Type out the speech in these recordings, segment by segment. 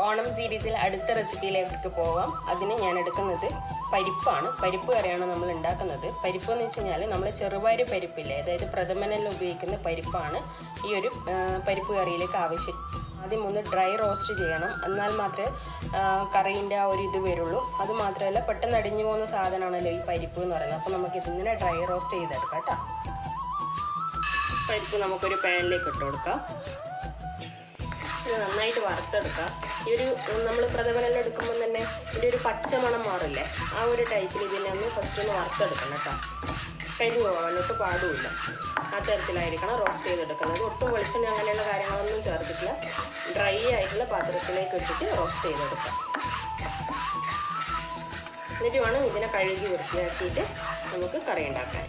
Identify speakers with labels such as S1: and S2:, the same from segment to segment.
S1: ഓണം സീരീസിൽ അടുത്ത റെസിപ്പിയിലേക്ക് പോകാം അതിന് ഞാൻ എടുക്കുന്നത് പരിപ്പാണ് പരിപ്പ് കറിയാണ് നമ്മൾ ഉണ്ടാക്കുന്നത് പരിപ്പ് എന്ന് വെച്ച് കഴിഞ്ഞാൽ നമ്മൾ ചെറുപയർ പരിപ്പില്ലേ അതായത് പ്രഥമനെല്ലാം ഉപയോഗിക്കുന്ന പരിപ്പാണ് ഈ ഒരു ആ, പരിപ്പ് കറിയിലേക്ക് ആവശ്യം ആദ്യം ഒന്ന് ഡ്രൈ റോസ്റ്റ് ചെയ്യണം എന്നാൽ മാത്രമേ കറീൻ്റെ ആ ഒരു ഇത് വരുള്ളൂ അത് മാത്രമല്ല പെട്ടെന്ന് അടിഞ്ഞു പോകുന്ന സാധനമാണല്ലോ ഈ പരിപ്പ് എന്ന് പറയുന്നത് അപ്പോൾ നമുക്ക് ഇതിങ്ങനെ ഡ്രൈ റോസ്റ്റ് ചെയ്തെടുക്കാം കേട്ടോ പരിപ്പ് നമുക്കൊരു പാനിലേക്ക് ഇട്ട് കൊടുക്കാം ഇത് നന്നായിട്ട് വറുത്തെടുക്കാം ഈ ഒരു നമ്മൾ പ്രഥമനെല്ലാം എടുക്കുമ്പോൾ തന്നെ ഇതിൻ്റെ ഒരു പച്ചമണം മാറില്ലേ ആ ഒരു ടൈപ്പിൽ ഇതിനെ ഒന്ന് ഫസ്റ്റ് ഒന്ന് വറുത്തെടുക്കണം കേട്ടോ കരിഞ്ഞു പോകാനൊട്ട് പാടുമില്ല ആ തരത്തിലായിരിക്കണം റോസ്റ്റ് ചെയ്തെടുക്കുന്നത് ഒട്ടും വെളിച്ചെണ്ണ അങ്ങനെയുള്ള കാര്യങ്ങളൊന്നും ചേർത്തിട്ടില്ല ഡ്രൈ ആയിട്ടുള്ള പാത്രത്തിലേക്ക് ഇട്ടിട്ട് റോസ്റ്റ് ചെയ്തെടുക്കാം എന്നിട്ട് വേണം ഇതിനെ കഴുകി വൃത്തിയാക്കിയിട്ട് നമുക്ക് കറി ഉണ്ടാക്കാൻ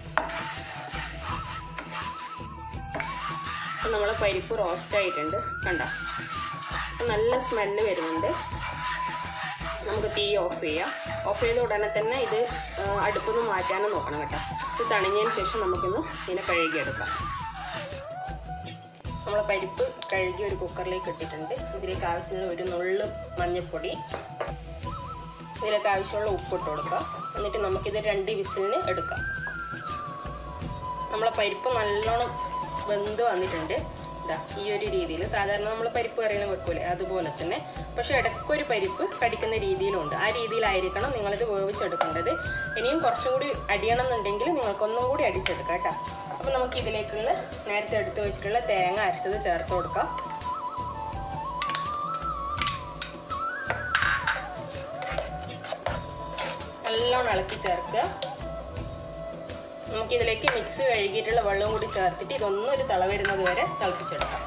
S1: അപ്പം നമ്മൾ പരിപ്പ് റോസ്റ്റ് ആയിട്ടുണ്ട് കണ്ടോ അപ്പം നല്ല സ്മെല്ല് വരുന്നുണ്ട് നമുക്ക് തീ ഓഫ് ചെയ്യാം ഓഫ് ചെയ്ത ഉടനെ തന്നെ ഇത് ആ, അടുപ്പൊന്ന് മാറ്റാനും നോക്കണം കേട്ടോ ഇത് തണിഞ്ഞതിന് ശേഷം നമുക്കിന്ന് ഇതിനെ കഴുകിയെടുക്കാം നമ്മൾ പരിപ്പ് കഴുകി ഒരു കുക്കറിലേക്ക് ഇട്ടിട്ടുണ്ട് ഇതിലേക്ക് ആവശ്യമുള്ള ഒരു നുള്ള് മഞ്ഞൾപ്പൊടി ഇതിലേക്ക് ആവശ്യമുള്ള ഉപ്പിട്ട് കൊടുക്കാം എന്നിട്ട് നമുക്കിത് രണ്ട് വിസിലിന് എടുക്കാം നമ്മളെ പരിപ്പ് നല്ലോണം വെന്ത് വന്നിട്ടുണ്ട് ഇതാ ഈ ഒരു രീതിയിൽ സാധാരണ നമ്മൾ പരിപ്പ് കറിയിലും വെക്കൂലേ അതുപോലെ തന്നെ പക്ഷെ ഇടയ്ക്കൊരു പരിപ്പ് കടിക്കുന്ന രീതിയിലുണ്ട് ആ രീതിയിലായിരിക്കണം നിങ്ങളിത് വേവിച്ചെടുക്കേണ്ടത് ഇനിയും കുറച്ചും കൂടി അടിയണം എന്നുണ്ടെങ്കിൽ നിങ്ങൾക്കൊന്നും കൂടി അടിച്ചെടുക്കാം കേട്ടോ അപ്പോൾ നമുക്ക് ഇതിലേക്കുള്ള നേരത്തെ എടുത്ത് വെച്ചിട്ടുള്ള തേങ്ങ അരച്ചത് ചേർത്ത് കൊടുക്കാം നല്ലോണം ഇളക്കി ചേർക്കുക നമുക്കിതിലേക്ക് മിക്സ് കഴുകിയിട്ടുള്ള വെള്ളവും കൂടി ചേർത്തിട്ട് ഇതൊന്നും ഒരു തിള വരുന്നത് വരെ തിളപ്പിച്ചെടുക്കാം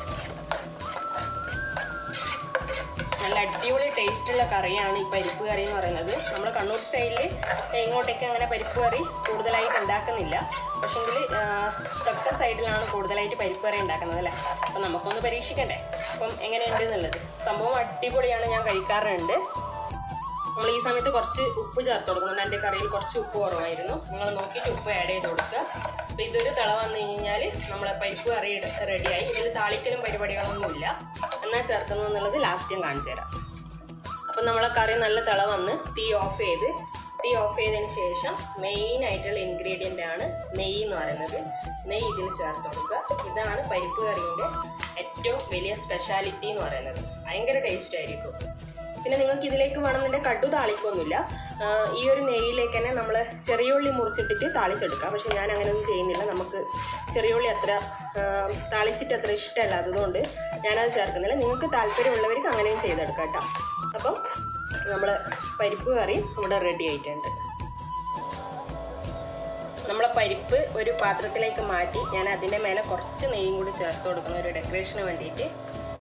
S1: നല്ല അടിപൊളി ടേസ്റ്റുള്ള കറിയാണ് ഈ പരിപ്പ് കറി എന്ന് പറയുന്നത് നമ്മൾ കണ്ണൂർ സ്റ്റൈലിൽ ഇങ്ങോട്ടേക്ക് അങ്ങനെ പരിപ്പ് കറി കൂടുതലായിട്ട് ഉണ്ടാക്കുന്നില്ല പക്ഷെങ്കിൽ തൊക്ക സൈഡിലാണ് കൂടുതലായിട്ട് പരിപ്പ് കറി ഉണ്ടാക്കുന്നത് അല്ലേ അപ്പം നമുക്കൊന്ന് പരീക്ഷിക്കണ്ടേ അപ്പം എങ്ങനെയുണ്ട് എന്നുള്ളത് സംഭവം അടിപൊളിയാണ് ഞാൻ കഴിക്കാറുണ്ട് നമ്മൾ ഈ സമയത്ത് കുറച്ച് ഉപ്പ് ചേർത്ത് കൊടുക്കുന്നുണ്ട് എൻ്റെ കറിയിൽ കുറച്ച് ഉപ്പ് കുറവായിരുന്നു നിങ്ങൾ നോക്കിയിട്ട് ഉപ്പ് ആഡ് ചെയ്ത് കൊടുക്കുക അപ്പോൾ ഇതൊരു തിള വന്നു കഴിഞ്ഞാൽ നമ്മളെ പരിപ്പ് കറി റെഡിയായി ഇതിൽ താളിക്കലും പരിപാടികളൊന്നുമില്ല എന്നാൽ ചേർക്കുന്നത് എന്നുള്ളത് ലാസ്റ്റ് ഞാൻ കാണിച്ചു തരാം അപ്പം നമ്മളെ കറി നല്ല തിള വന്ന് തീ ഓഫ് ചെയ്ത് തീ ഓഫ് ചെയ്തതിന് ശേഷം മെയിൻ ആയിട്ടുള്ള ഇൻഗ്രീഡിയൻ്റ് ആണ് നെയ്യ് എന്ന് പറയുന്നത് നെയ്യ് ഇതിൽ ചേർത്ത് കൊടുക്കുക ഇതാണ് പരിപ്പ് കറീൻ്റെ ഏറ്റവും വലിയ സ്പെഷ്യാലിറ്റി എന്ന് പറയുന്നത് ഭയങ്കര ടേസ്റ്റ് ആയിരിക്കും പിന്നെ നിങ്ങൾക്ക് ഇതിലേക്ക് വേണമെന്നുണ്ടെങ്കിൽ കടു താളിക്കൊന്നുമില്ല ആഹ് ഈ ഒരു നെയ്യിലേക്ക് തന്നെ നമ്മൾ ചെറിയുള്ളി മുറിച്ചിട്ടിട്ട് താളിച്ചെടുക്കാം പക്ഷെ ഞാൻ അങ്ങനെയൊന്നും ചെയ്യുന്നില്ല നമുക്ക് ചെറിയുള്ളി അത്ര ആഹ് താളിച്ചിട്ട് അത്ര ഇഷ്ടമല്ല അതുകൊണ്ട് ഞാനത് ചേർക്കുന്നില്ല നിങ്ങൾക്ക് താല്പര്യമുള്ളവർക്ക് അങ്ങനെയും ചെയ്തെടുക്കാം കേട്ടോ അപ്പം നമ്മൾ പരിപ്പ് കറി ഇവിടെ റെഡി ആയിട്ടുണ്ട് നമ്മളെ പരിപ്പ് ഒരു പാത്രത്തിലേക്ക് മാറ്റി ഞാൻ അതിൻ്റെ മേലെ കുറച്ച് നെയ്യും കൂടി ചേർത്ത് കൊടുക്കുന്ന ഒരു ഡെക്കറേഷന് വേണ്ടിയിട്ട്